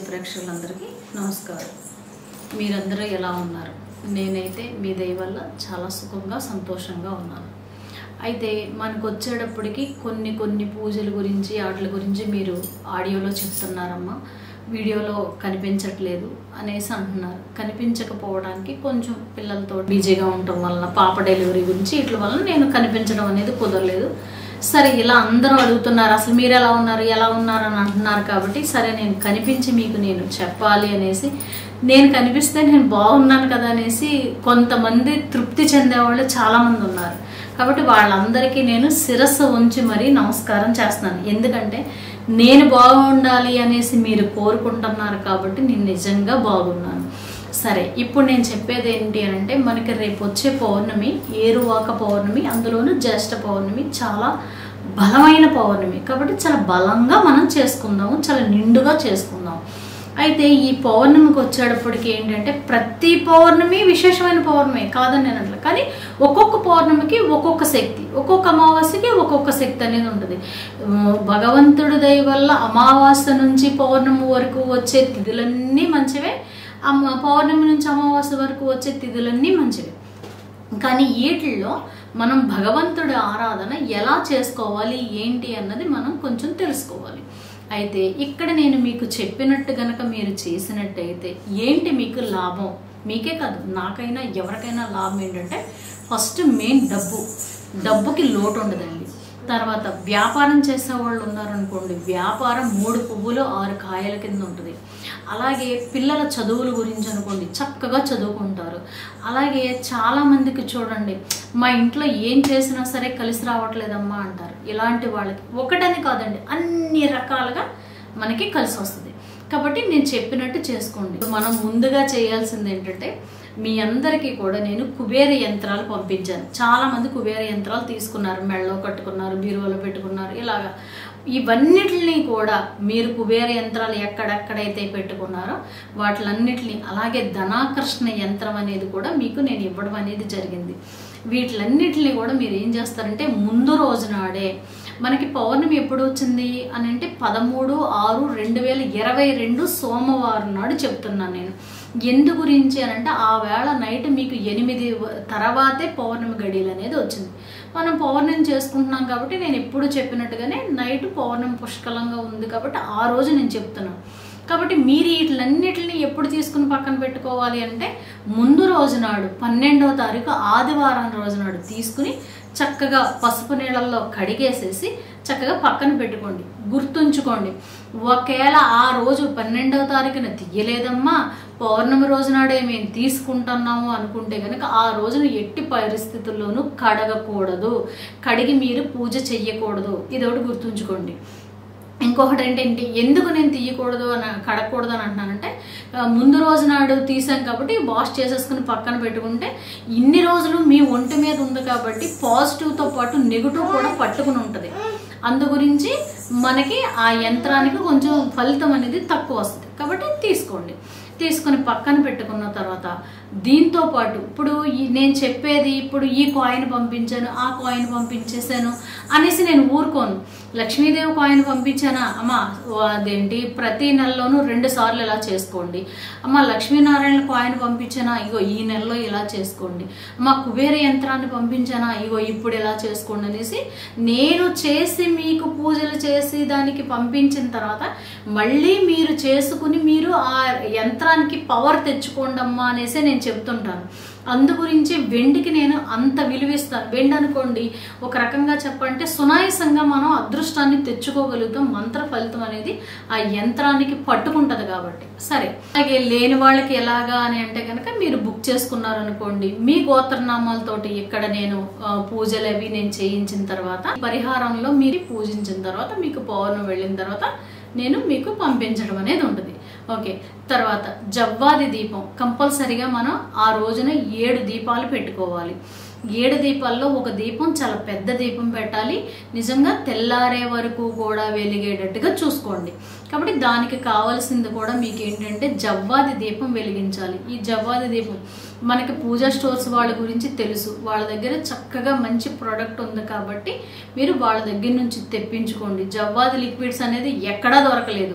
ప్రేక్షకులందరికీ నమస్కారం మీరందరూ ఎలా ఉన్నారు నేనైతే మీ దయ వల్ల చాలా సుఖంగా సంతోషంగా ఉన్నాను అయితే మనకు వచ్చేటప్పటికి కొన్ని కొన్ని పూజల గురించి వాటి గురించి మీరు ఆడియోలో చెప్తున్నారమ్మా వీడియోలో కనిపించట్లేదు అనేసి అంటున్నారు కనిపించకపోవడానికి కొంచెం పిల్లలతో బిజీగా ఉండటం వలన పాప డెలివరీ గురించి ఇట్ల వలన నేను కనిపించడం అనేది కుదరలేదు సరే ఇలా అందరూ అడుగుతున్నారు అసలు మీరు ఎలా ఉన్నారు ఎలా ఉన్నారు అని అంటున్నారు కాబట్టి సరే నేను కనిపించి మీకు నేను చెప్పాలి అనేసి నేను కనిపిస్తే నేను బాగున్నాను కదా అనేసి కొంతమంది తృప్తి చెందేవాళ్ళు చాలామంది ఉన్నారు కాబట్టి వాళ్ళందరికీ నేను శిరస్సు ఉంచి మరీ నమస్కారం చేస్తున్నాను ఎందుకంటే నేను బాగుండాలి అనేసి మీరు కోరుకుంటున్నారు కాబట్టి నేను నిజంగా బాగున్నాను సరే ఇప్పుడు నేను చెప్పేది ఏంటి అని అంటే మనకి రేపు వచ్చే పౌర్ణమి ఏరువాక పౌర్ణమి అందులోనూ జ్యేష్ఠ పౌర్ణమి చాలా బలమైన పౌర్ణమి కాబట్టి చాలా బలంగా మనం చేసుకుందాము చాలా నిండుగా చేసుకుందాం అయితే ఈ పౌర్ణమికి వచ్చేటప్పటికి ఏంటంటే ప్రతి పౌర్ణమి విశేషమైన పౌర్ణమి కాదని నేను అట్లా కానీ ఒక్కొక్క పౌర్ణమికి ఒక్కొక్క శక్తి ఒక్కొక్క అమావాస్యకి ఒక్కొక్క శక్తి అనేది ఉంటుంది ఉమ్, భగవంతుడి దయ వల్ల అమావాస్య నుంచి పౌర్ణమి వరకు వచ్చే తిథులన్నీ మంచివే అమ్మ పౌర్ణమి నుంచి అమావాస్య వరకు వచ్చే తిథులన్నీ మంచివే కానీ వీటిల్లో మనం భగవంతుడి ఆరాధన ఎలా చేసుకోవాలి ఏంటి అన్నది మనం కొంచెం తెలుసుకోవాలి అయితే ఇక్కడ నేను మీకు చెప్పినట్టు గనక మీరు చేసినట్టయితే ఏంటి మీకు లాభం మీకే కాదు నాకైనా ఎవరికైనా లాభం ఏంటంటే ఫస్ట్ మెయిన్ డబ్బు డబ్బుకి లోటు ఉండదండి తర్వాత వ్యాపారం చేసే వాళ్ళు ఉన్నారనుకోండి వ్యాపారం మూడు పువ్వులు ఆరు కాయల కింద ఉంటుంది అలాగే పిల్లల చదువుల గురించి అనుకోండి చక్కగా చదువుకుంటారు అలాగే చాలామందికి చూడండి మా ఇంట్లో ఏం చేసినా సరే కలిసి రావట్లేదమ్మా అంటారు ఇలాంటి వాళ్ళకి ఒకటని కాదండి అన్ని రకాలుగా మనకి కలిసి వస్తుంది కాబట్టి నేను చెప్పినట్టు చేసుకోండి మనం ముందుగా చేయాల్సింది ఏంటంటే మీ అందరికీ కూడా నేను కుబేర యంత్రాలు పంపించాను చాలా మంది కుబేర యంత్రాలు తీసుకున్నారు మెళ్ళలో కట్టుకున్నారు బీరువాలో పెట్టుకున్నారు ఇలాగా ఇవన్నిటిని కూడా మీరు కుబేర యంత్రాలు ఎక్కడెక్కడైతే పెట్టుకున్నారో వాటిలన్నిటిని అలాగే ధనాకర్షణ యంత్రం అనేది కూడా మీకు నేను ఇవ్వడం అనేది జరిగింది వీటిలన్నిటిని కూడా మీరు ఏం చేస్తారంటే ముందు రోజు నాడే మనకి పౌర్ణమి ఎప్పుడు వచ్చింది అని అంటే పదమూడు ఆరు రెండు వేల ఇరవై రెండు సోమవారం నాడు చెప్తున్నాను నేను ఎందు గురించి అని అంటే ఆ వేళ నైట్ మీకు ఎనిమిది వ- తర్వాతే పౌర్ణమి గడియలు అనేది వచ్చింది మనం పౌర్ణమి చేసుకుంటున్నాం కాబట్టి నేను ఎప్పుడు చెప్పినట్టుగానే నైట్ పౌర్ణమి పుష్కలంగా ఉంది కాబట్టి ఆ రోజు నేను చెప్తున్నాను కాబట్టి మీరు వీటిలన్నిటిని ఎప్పుడు తీసుకుని పక్కన పెట్టుకోవాలి అంటే ముందు రోజు నాడు పన్నెండవ తారీఖు ఆదివారం రోజు నాడు తీసుకుని చక్కగా పసుపు నీళ్ళల్లో కడిగేసేసి చక్కగా పక్కన పెట్టుకోండి గుర్తుంచుకోండి ఒకవేళ ఆ రోజు పన్నెండవ తారీఖున తీయలేదమ్మా పౌర్ణమి రోజు నాడే మేము తీసుకుంటున్నాము అనుకుంటే కనుక ఆ రోజున ఎట్టి పరిస్థితుల్లోనూ కడగకూడదు కడిగి మీరు పూజ చెయ్యకూడదు ఇది ఒకటి గుర్తుంచుకోండి ఇంకొకటి ఏంటంటే ఎందుకు నేను తీయకూడదు అని కడగకూడదు అని అంటున్నానంటే ఆ, ముందు రోజు నాడు తీసాం కాబట్టి వాష్ చేసేసుకుని పక్కన పెట్టుకుంటే ఇన్ని రోజులు మీ ఒంటి మీద ఉంది కాబట్టి పాజిటివ్తో పాటు నెగిటివ్ కూడా పట్టుకుని ఉంటుంది అందు గురించి మనకి ఆ యంత్రానికి కొంచెం ఫలితం అనేది తక్కువ వస్తుంది కాబట్టి తీసుకోండి తీసుకొని పక్కన పెట్టుకున్న తర్వాత దీంతో పాటు ఇప్పుడు ఈ- నేను చెప్పేది ఇప్పుడు ఈ కాయిన్ పంపించాను ఆ కాయిన్ పంపించేశాను అనేసి నేను ఊరుకోను లక్ష్మీదేవి కాయిన్ పంపించానా అమ్మ అదేంటి ప్రతి నెలలోనూ రెండు సార్లు ఇలా చేసుకోండి అమ్మ లక్ష్మీనారాయణ కాయిన్ పంపించానా ఇగో ఈ నెలలో ఇలా చేసుకోండి అమ్మ కుబేర యంత్రాన్ని పంపించానా ఇగో ఇప్పుడు ఇలా చేసుకోండి అనేసి నేను చేసి మీకు పూజలు చేసి దానికి పంపించిన తర్వాత మళ్ళీ మీరు చేసుకుని మీరు ఆ యంత్రానికి పవర్ తెచ్చుకోండి అమ్మా అనేసి నేను చెప్తుంటాను అందు గురించి వెండికి నేను అంత విలువిస్తాను వెండి అనుకోండి ఒక రకంగా చెప్పంటే సునాయసంగా మనం అదృష్టాన్ని తెచ్చుకోగలుగుతాం మంత్ర ఫలితం అనేది ఆ యంత్రానికి పట్టుకుంటది కాబట్టి సరే అలాగే లేని వాళ్ళకి ఎలాగా అని అంటే కనుక మీరు బుక్ చేసుకున్నారనుకోండి మీ గోత్రనామాలతోటి ఇక్కడ నేను ఆ, పూజలు అవి నేను చేయించిన తర్వాత పరిహారంలో మీరు పూజించిన తర్వాత మీకు పౌర్ణం వెళ్ళిన తర్వాత నేను మీకు పంపించడం అనేది ఉంటుంది ఓకే తర్వాత జవ్వాది దీపం కంపల్సరిగా మనం ఆ రోజున ఏడు దీపాలు పెట్టుకోవాలి ఏడు దీపాల్లో ఒక దీపం చాలా పెద్ద దీపం పెట్టాలి నిజంగా తెల్లారే వరకు కూడా వెలిగేటట్టుగా చూసుకోండి కాబట్టి దానికి కావాల్సింది కూడా మీకు ఏంటంటే జవ్వాది దీపం వెలిగించాలి ఈ జవ్వాది దీపం మనకి పూజా స్టోర్స్ వాళ్ళ గురించి తెలుసు వాళ్ళ దగ్గర చక్కగా మంచి ప్రోడక్ట్ ఉంది కాబట్టి మీరు వాళ్ళ దగ్గర నుంచి తెప్పించుకోండి జవ్వాది లిక్విడ్స్ అనేది ఎక్కడా దొరకలేదు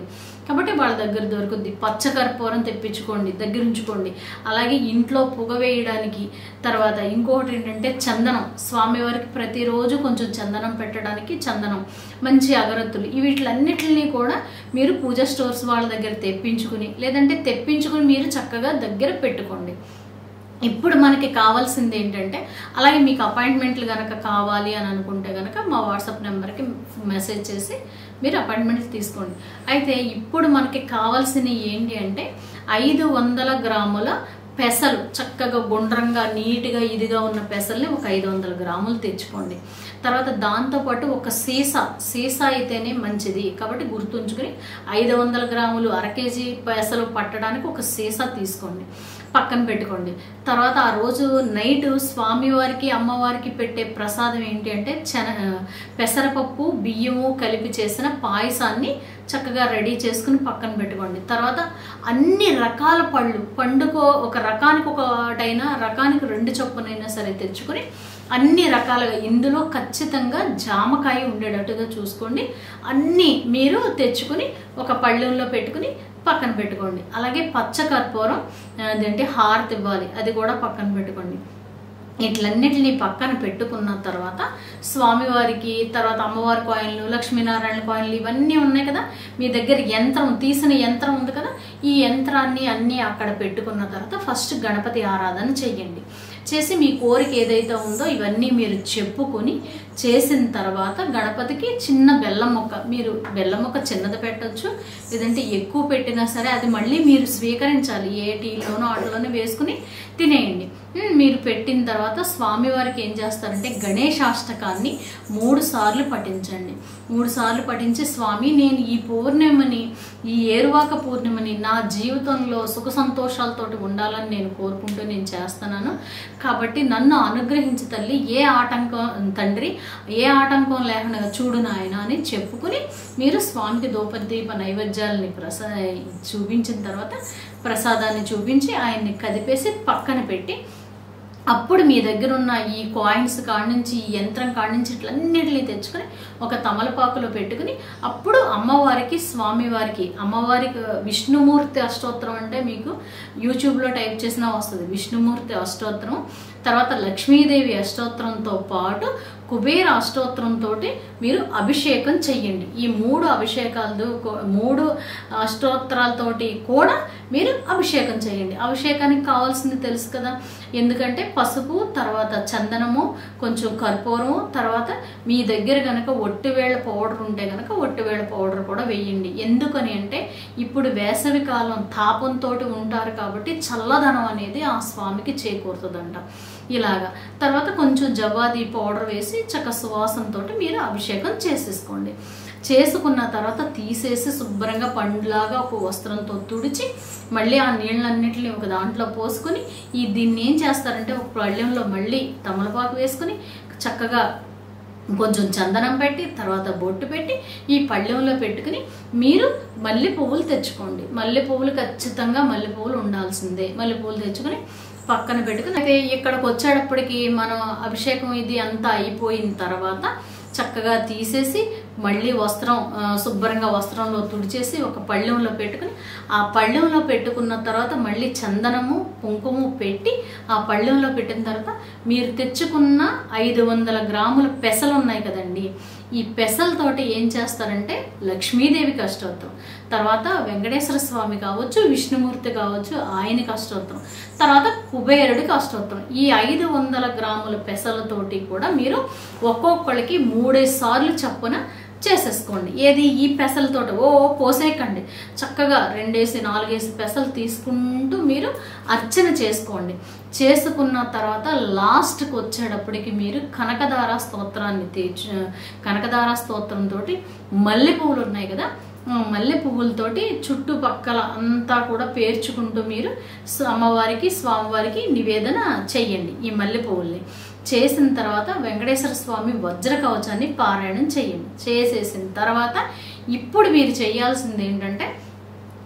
కాబట్టి వాళ్ళ దగ్గర దొరుకుద్ది పచ్చకర్పూరం తెప్పించుకోండి దగ్గర ఉంచుకోండి అలాగే ఇంట్లో పొగ వేయడానికి తర్వాత ఇంకొకటి ఏంటంటే చందనం స్వామివారికి ప్రతిరోజు కొంచెం చందనం పెట్టడానికి చందనం మంచి అగరత్తులు ఈ వీటిలన్నిటిని కూడా మీరు పూజ స్టోర్స్ వాళ్ళ దగ్గర తెప్పించుకుని లేదంటే తెప్పించుకుని మీరు చక్కగా దగ్గర పెట్టుకోండి ఇప్పుడు మనకి కావాల్సింది ఏంటంటే అలాగే మీకు అపాయింట్మెంట్లు కనుక కావాలి అని అనుకుంటే కనుక మా వాట్సాప్ నెంబర్కి మెసేజ్ చేసి మీరు అపాయింట్మెంట్స్ తీసుకోండి అయితే ఇప్పుడు మనకి కావాల్సినవి ఏంటి అంటే ఐదు వందల గ్రాముల పెసలు చక్కగా గుండ్రంగా నీట్గా ఇదిగా ఉన్న పెసల్ని ఒక ఐదు వందల గ్రాములు తెచ్చుకోండి తర్వాత దాంతోపాటు ఒక సీసా సీసా అయితేనే మంచిది కాబట్టి గుర్తుంచుకుని ఐదు వందల గ్రాములు అర కేజీ పెసలు పట్టడానికి ఒక సీసా తీసుకోండి పక్కన పెట్టుకోండి తర్వాత ఆ రోజు నైట్ స్వామివారికి అమ్మవారికి పెట్టే ప్రసాదం ఏంటి అంటే చెన పెసరపప్పు బియ్యము కలిపి చేసిన పాయసాన్ని చక్కగా రెడీ చేసుకుని పక్కన పెట్టుకోండి తర్వాత అన్ని రకాల పళ్ళు పండుకో ఒక రకానికి ఒకటైనా రకానికి రెండు చొప్పునైనా సరే తెచ్చుకొని అన్ని రకాలుగా ఇందులో ఖచ్చితంగా జామకాయ ఉండేటట్టుగా చూసుకోండి అన్నీ మీరు తెచ్చుకుని ఒక పళ్ళెంలో పెట్టుకుని పక్కన పెట్టుకోండి అలాగే పచ్చ కర్పూరం అదేంటి హారతి ఇవ్వాలి అది కూడా పక్కన పెట్టుకోండి ఇట్లన్నిటిని పక్కన పెట్టుకున్న తర్వాత స్వామివారికి తర్వాత అమ్మవారి కాయిన్లు లక్ష్మీనారాయణ కాయిన్లు ఇవన్నీ ఉన్నాయి కదా మీ దగ్గర యంత్రం తీసిన యంత్రం ఉంది కదా ఈ యంత్రాన్ని అన్నీ అక్కడ పెట్టుకున్న తర్వాత ఫస్ట్ గణపతి ఆరాధన చెయ్యండి చేసి మీ కోరిక ఏదైతే ఉందో ఇవన్నీ మీరు చెప్పుకొని చేసిన తర్వాత గణపతికి చిన్న బెల్లం మొక్క మీరు బెల్లం మొక్క చిన్నది పెట్టొచ్చు లేదంటే ఎక్కువ పెట్టినా సరే అది మళ్ళీ మీరు స్వీకరించాలి ఏ టీలోనో ఆటలోనో వేసుకుని తినేయండి ఉమ్, మీరు పెట్టిన తర్వాత స్వామివారికి ఏం చేస్తారంటే గణేశాష్టకాన్ని మూడు సార్లు పఠించండి మూడు సార్లు పఠించి స్వామి నేను ఈ పూర్ణిమని ఈ ఏరువాక పూర్ణిమని నా జీవితంలో సుఖ సంతోషాలతోటి ఉండాలని నేను కోరుకుంటూ నేను చేస్తున్నాను కాబట్టి నన్ను అనుగ్రహించి తల్లి ఏ ఆటంకం తండ్రి ఏ ఆటంకం లేకుండా చూడు నాయన అని చెప్పుకుని మీరు స్వామికి దోపదీప నైవేద్యాలని ప్రసా చూపించిన తర్వాత ప్రసాదాన్ని చూపించి ఆయన్ని కదిపేసి పక్కన పెట్టి అప్పుడు మీ దగ్గర ఉన్న ఈ కాయిన్స్ కాడ నుంచి ఈ యంత్రం కాడ నుంచి ఇట్లన్నిటిని తెచ్చుకొని ఒక తమలపాకులో పెట్టుకుని అప్పుడు అమ్మవారికి స్వామివారికి అమ్మవారికి విష్ణుమూర్తి అష్టోత్తరం అంటే మీకు యూట్యూబ్లో టైప్ చేసినా వస్తుంది విష్ణుమూర్తి అష్టోత్తరం తర్వాత లక్ష్మీదేవి అష్టోత్తరంతో పాటు కుబేర అష్టోత్తరంతో మీరు అభిషేకం చెయ్యండి ఈ మూడు అభిషేకాలు మూడు అష్టోత్తరాలతోటి కూడా మీరు అభిషేకం చేయండి అభిషేకానికి కావాల్సింది తెలుసు కదా ఎందుకంటే పసుపు తర్వాత చందనము కొంచెం కర్పూరము తర్వాత మీ దగ్గర గనక ఒట్టివేళ పౌడర్ ఉంటే గనక ఒట్టివేళ పౌడర్ కూడా వేయండి ఎందుకని అంటే ఇప్పుడు వేసవి కాలం తాపంతో ఉంటారు కాబట్టి చల్లదనం అనేది ఆ స్వామికి చేకూరుతుందంట ఇలాగా తర్వాత కొంచెం జవాది పౌడర్ వేసి చక్క సువాసనతో మీరు అభిషేకం చేసేసుకోండి చేసుకున్న తర్వాత తీసేసి శుభ్రంగా పండులాగా ఒక వస్త్రంతో తుడిచి మళ్ళీ ఆ నీళ్ళన్నిటిని ఒక దాంట్లో పోసుకొని ఈ దీన్ని ఏం చేస్తారంటే ఒక పళ్ళెంలో మళ్ళీ తమలపాకు వేసుకుని చక్కగా కొంచెం చందనం పెట్టి తర్వాత బొట్టు పెట్టి ఈ పళ్ళెంలో పెట్టుకుని మీరు మల్లె పువ్వులు తెచ్చుకోండి మల్లె పువ్వులు ఖచ్చితంగా మల్లె పువ్వులు ఉండాల్సిందే మల్లె పువ్వులు తెచ్చుకొని పక్కన పెట్టుకుని అయితే ఇక్కడికి వచ్చేటప్పటికి మనం అభిషేకం ఇది అంతా అయిపోయిన తర్వాత చక్కగా తీసేసి మళ్ళీ వస్త్రం ఆ, శుభ్రంగా వస్త్రంలో తుడిచేసి ఒక పళ్ళెంలో పెట్టుకుని ఆ పళ్ళెంలో పెట్టుకున్న తర్వాత మళ్ళీ చందనము కుంకుమ పెట్టి ఆ పళ్ళెంలో పెట్టిన తర్వాత మీరు తెచ్చుకున్న ఐదు వందల గ్రాముల పెసలు ఉన్నాయి కదండి ఈ పెసలతోటి ఏం చేస్తారంటే లక్ష్మీదేవికి అష్టోత్తరం తర్వాత వెంకటేశ్వర స్వామి కావచ్చు విష్ణుమూర్తి కావచ్చు ఆయనకి అష్టోత్తరం తర్వాత కుబేరుడికి అష్టోత్తరం ఈ ఐదు వందల గ్రాముల పెసలతోటి కూడా మీరు ఒక్కొక్కళ్ళకి మూడేసి సార్లు చప్పున చేసేసుకోండి ఏది ఈ పెసలతోటి ఓ పోసేయకండి చక్కగా రెండేసి నాలుగేసి పెసలు తీసుకుంటూ మీరు అర్చన చేసుకోండి చేసుకున్న తర్వాత లాస్ట్కి వచ్చేటప్పటికి మీరు కనకదార స్తోత్రాన్ని తీర్చు కనకదార స్తోత్రంతో మల్లె పువ్వులు ఉన్నాయి కదా ఆ మల్లె పువ్వులతోటి చుట్టుపక్కల అంతా కూడా పేర్చుకుంటూ మీరు స్వ- అమ్మవారికి స్వామివారికి నివేదన చెయ్యండి ఈ మల్లె పువ్వుల్ని చేసిన తర్వాత వెంకటేశ్వర స్వామి వజ్ర కవచాన్ని పారాయణం చేయండి చేసేసిన తర్వాత ఇప్పుడు మీరు చేయాల్సింది ఏంటంటే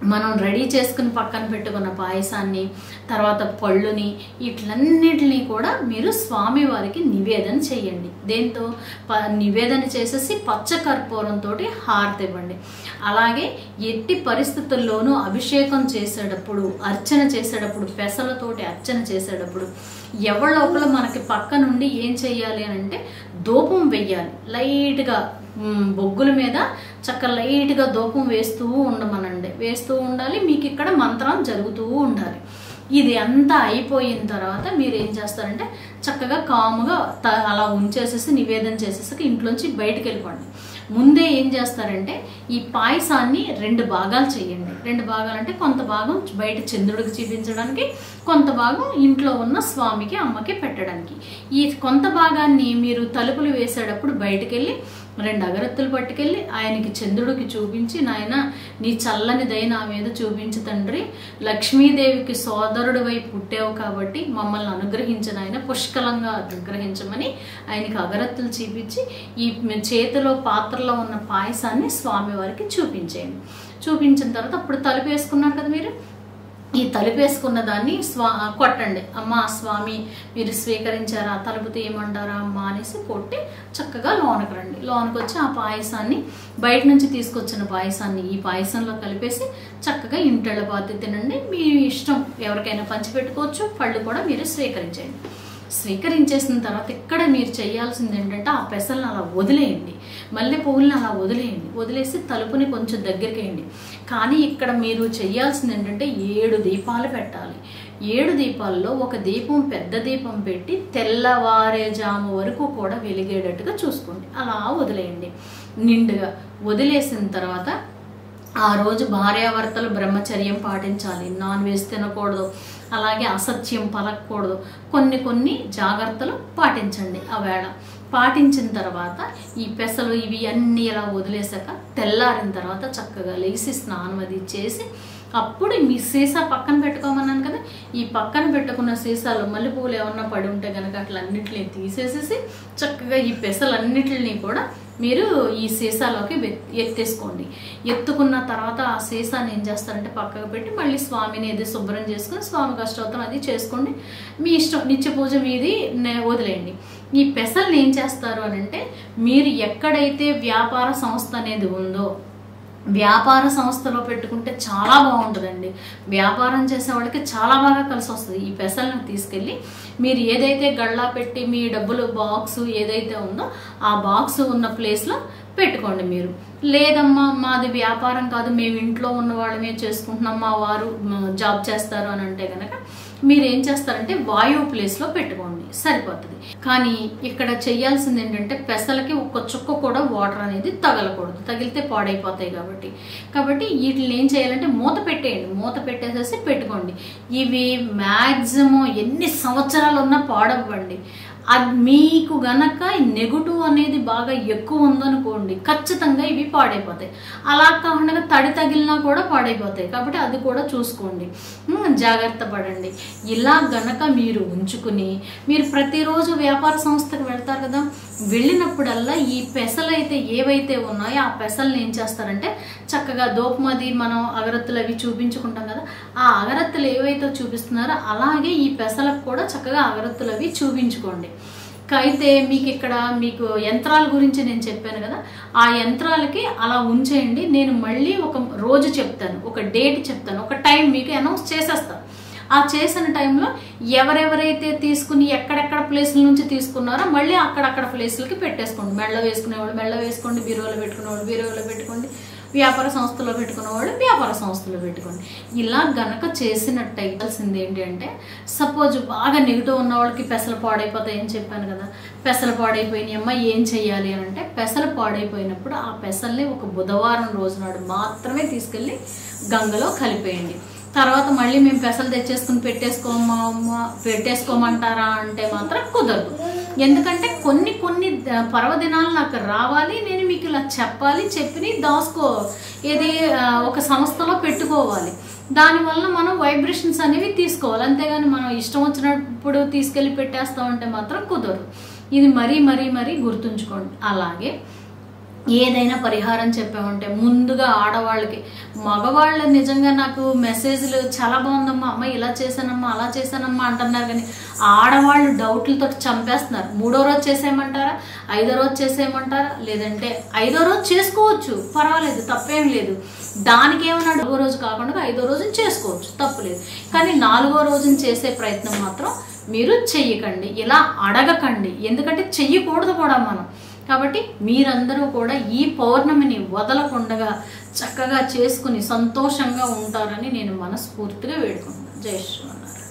మనం రెడీ చేసుకుని పక్కన పెట్టుకున్న పాయసాన్ని తర్వాత పళ్ళుని వీటిలన్నిటిని కూడా మీరు స్వామివారికి నివేదన చేయండి దేంతో ప నివేదన చేసేసి పచ్చ కర్పూరంతో హారతి ఇవ్వండి అలాగే ఎట్టి పరిస్థితుల్లోనూ అభిషేకం చేసేటప్పుడు అర్చన చేసేటప్పుడు పెసలతోటి అర్చన చేసేటప్పుడు ఎవరి లోపల మనకి పక్క నుండి ఏం చేయాలి అని అంటే ధూపం వెయ్యాలి లైట్గా మ్, బొగ్గుల మీద చక్క లైట్గా ధూపం వేస్తూ ఉండమనండి వేస్తూ ఉండాలి మీకు ఇక్కడ మంత్రం జరుగుతూ ఉండాలి ఇది అంతా అయిపోయిన తర్వాత మీరు ఏం చేస్తారంటే చక్కగా కాముగా త అలా ఉంచేసేసి నివేదన చేసేసి ఇంట్లోంచి బయటికి వెళ్ళిపోండి ముందే ఏం చేస్తారంటే ఈ పాయసాన్ని రెండు భాగాలు చేయండి రెండు భాగాలు అంటే కొంత భాగం బయట చంద్రుడికి చూపించడానికి కొంత భాగం ఇంట్లో ఉన్న స్వామికి అమ్మకి పెట్టడానికి ఈ కొంత భాగాన్ని మీరు తలుపులు వేసేటప్పుడు బయటికి వెళ్ళి రెండు అగరత్తులు పట్టుకెళ్ళి ఆయనకి చంద్రుడికి చూపించి నాయన నీ చల్లని దయ నా మీద చూపించు తండ్రి లక్ష్మీదేవికి సోదరుడు వైపు పుట్టావు కాబట్టి మమ్మల్ని అనుగ్రహించిన ఆయన పుష్కలంగా అనుగ్రహించమని ఆయనకి అగరత్తులు చూపించి ఈ చేతిలో పాత్రలో ఉన్న పాయసాన్ని స్వామివారికి చూపించేయండి చూపించిన తర్వాత అప్పుడు తలుపు వేసుకున్నారు కదా మీరు ఈ తలుపేసుకున్న దాన్ని స్వా కొట్టండి అమ్మ స్వామి మీరు స్వీకరించారా తలుపు తీయమంటారా అమ్మ అనేసి కొట్టి చక్కగా లోనకు రండి లోనకు వచ్చి ఆ పాయసాన్ని బయట నుంచి తీసుకొచ్చిన పాయసాన్ని ఈ పాయసంలో కలిపేసి చక్కగా ఇంటెళ్ళ పాతి తినండి మీ ఇష్టం ఎవరికైనా పంచిపెట్టుకోవచ్చు పళ్ళు కూడా మీరు స్వీకరించండి స్వీకరించేసిన తర్వాత ఇక్కడ మీరు చేయాల్సింది ఏంటంటే ఆ పెసలను అలా వదిలేయండి మల్లె పువ్వులను అలా వదిలేయండి వదిలేసి తలుపుని కొంచెం దగ్గరికి వేయండి కానీ ఇక్కడ మీరు చేయాల్సింది ఏంటంటే ఏడు దీపాలు పెట్టాలి ఏడు దీపాల్లో ఒక దీపం పెద్ద దీపం పెట్టి తెల్లవారే జాము వరకు కూడా వెలిగేటట్టుగా చూసుకోండి అలా వదిలేయండి నిండుగా వదిలేసిన తర్వాత ఆ రోజు భార్యాభర్తలు బ్రహ్మచర్యం పాటించాలి నాన్ వెజ్ తినకూడదు అలాగే అసత్యం పలకూడదు కొన్ని కొన్ని జాగ్రత్తలు పాటించండి ఆ వేళ పాటించిన తర్వాత ఈ పెసలు ఇవి అన్నీ ఇలా వదిలేసాక తెల్లారిన తర్వాత చక్కగా లేచి స్నానం అది చేసి అప్పుడు మీ సీసా పక్కన పెట్టుకోమన్నాను కదా ఈ పక్కన పెట్టుకున్న సీసాలో మల్లెపూలు ఏమన్నా పడి ఉంటే కనుక అట్లా అన్నిటిని తీసేసేసి చక్కగా ఈ పెసలన్నిటిని కూడా మీరు ఈ సీసాలోకి వె- ఎత్తేసుకోండి ఎత్తుకున్న తర్వాత ఆ సీసాని ఏం చేస్తారంటే పక్కకు పెట్టి మళ్ళీ స్వామిని ఏది శుభ్రం చేసుకుని స్వామి కష్టోత్తరం అది చేసుకోండి మీ ఇష్టం నిత్య పూజ మీది నే- వదిలేయండి ఈ పెసల్ని ఏం చేస్తారు అని అంటే మీరు ఎక్కడైతే వ్యాపార సంస్థ అనేది ఉందో వ్యాపార సంస్థలో పెట్టుకుంటే చాలా బాగుంటుందండి వ్యాపారం చేసే వాళ్ళకి చాలా బాగా కలిసి వస్తుంది ఈ పెసలను తీసుకెళ్ళి మీరు ఏదైతే గళ్ళా పెట్టి మీ డబ్బులు బాక్స్ ఏదైతే ఉందో ఆ బాక్స్ ఉన్న ప్లేస్లో పెట్టుకోండి మీరు లేదమ్మా మాది వ్యాపారం కాదు మేము ఇంట్లో ఉన్న వాళ్ళమే చేసుకుంటున్నాం మా వారు మ్, జాబ్ చేస్తారు అని అంటే కనుక మీరు ఏం చేస్తారంటే వాయువు ప్లేస్లో పెట్టుకోండి సరిపోతుంది కానీ ఇక్కడ చేయాల్సింది ఏంటంటే పెసలకి ఒక్క చుక్క కూడా వాటర్ అనేది తగలకూడదు తగిలితే పాడైపోతాయి కాబట్టి కాబట్టి వీటిని ఏం చేయాలంటే మూత పెట్టేయండి మూత పెట్టేసేసి పెట్టుకోండి ఇవి మ్యాక్సిమం ఎన్ని సంవత్సరాలు ఉన్నా పాడవ్వండి అది మీకు గనక నెగటివ్ అనేది బాగా ఎక్కువ ఉందనుకోండి ఖచ్చితంగా ఇవి పాడైపోతాయి అలా కాకుండా తడి తగిలినా కూడా పాడైపోతాయి కాబట్టి అది కూడా చూసుకోండి ఉమ్, జాగ్రత్త పడండి ఇలా గనక మీరు ఉంచుకుని మీరు ప్రతిరోజు వ్యాపార సంస్థకు వెళ్తారు కదా వెళ్ళినప్పుడల్లా ఈ పెసలు అయితే ఏవైతే ఉన్నాయో ఆ పెసల్ని ఏం చేస్తారంటే చక్కగా దోపమది మనం అగరత్తులు అవి చూపించుకుంటాం కదా ఆ అగరత్తులు ఏవైతే చూపిస్తున్నారో అలాగే ఈ పెసలకు కూడా చక్కగా అగరత్తులు అవి చూపించుకోండి అయితే మీకు ఇక్కడ మీకు యంత్రాల గురించి నేను చెప్పాను కదా ఆ యంత్రాలకి అలా ఉంచేయండి నేను మళ్ళీ ఒక రోజు చెప్తాను ఒక డేట్ చెప్తాను ఒక టైం మీకు అనౌన్స్ చేసేస్తాను ఆ చేసిన టైంలో ఎవరెవరైతే తీసుకుని ఎక్కడెక్కడ ప్లేసుల నుంచి తీసుకున్నారో మళ్ళీ అక్కడక్కడ ప్లేసులకి పెట్టేసుకోండి మెళ్ళ వేసుకునేవాళ్ళు మెళ్ళ వేసుకోండి బీరువాలో పెట్టుకునేవాళ్ళు బీరువాలో పెట్టుకోండి వ్యాపార సంస్థలో పెట్టుకునేవాళ్ళు వ్యాపార సంస్థలో పెట్టుకోండి ఇలా గనక చేసినట్టు అయ్యాల్సింది ఏంటి అంటే సపోజ్ బాగా నెగిటివ్ ఉన్న వాళ్ళకి పెసలు పాడైపోతాయి అని చెప్పాను కదా పెసలు పాడైపోయినాయి అమ్మ ఏం చెయ్యాలి అని అంటే పెసలు పాడైపోయినప్పుడు ఆ పెసల్ని ఒక బుధవారం రోజు నాడు మాత్రమే తీసుకెళ్ళి గంగలో కలిపేయండి తర్వాత మళ్ళీ మేము పెసలు తెచ్చేసుకుని పెట్టేసుకోమా పెట్టేసుకోమంటారా అంటే మాత్రం కుదరదు ఎందుకంటే కొన్ని కొన్ని ద- పర్వదినాలు నాకు రావాలి నేను మీకు ఇలా చెప్పాలి చెప్పి దాసుకో ఏది ఆ, ఒక సంస్థలో పెట్టుకోవాలి దానివల్ల మనం వైబ్రేషన్స్ అనేవి తీసుకోవాలి అంతేగాని మనం ఇష్టం వచ్చినప్పుడు తీసుకెళ్ళి పెట్టేస్తామంటే మాత్రం కుదరదు ఇది మరీ మరీ మరీ గుర్తుంచుకోండి అలాగే ఏదైనా పరిహారం చెప్పామంటే ముందుగా ఆడవాళ్ళకి మగవాళ్ళు నిజంగా నాకు మెసేజ్లు చాలా బాగుందమ్మా అమ్మ ఇలా చేశానమ్మా అలా చేశానమ్మా అంటున్నారు కానీ ఆడవాళ్ళు డౌట్లతో చంపేస్తున్నారు మూడో రోజు చేసేయమంటారా ఐదో రోజు చేసేయమంటారా లేదంటే ఐదో రోజు చేసుకోవచ్చు పర్వాలేదు తప్పేం లేదు దానికి ఏమన్నా నాలుగో రోజు కాకుండా ఐదో రోజున చేసుకోవచ్చు తప్పులేదు కానీ నాలుగో రోజున చేసే ప్రయత్నం మాత్రం మీరు చెయ్యకండి ఇలా అడగకండి ఎందుకంటే చెయ్యకూడదు కూడా మనం కాబట్టి మీరందరూ కూడా ఈ పౌర్ణమిని వదలకుండగా చక్కగా చేసుకుని సంతోషంగా ఉంటారని నేను మనస్ఫూర్తిగా వేడుకుంటున్నాను జై శ్రీమన్నారాయణ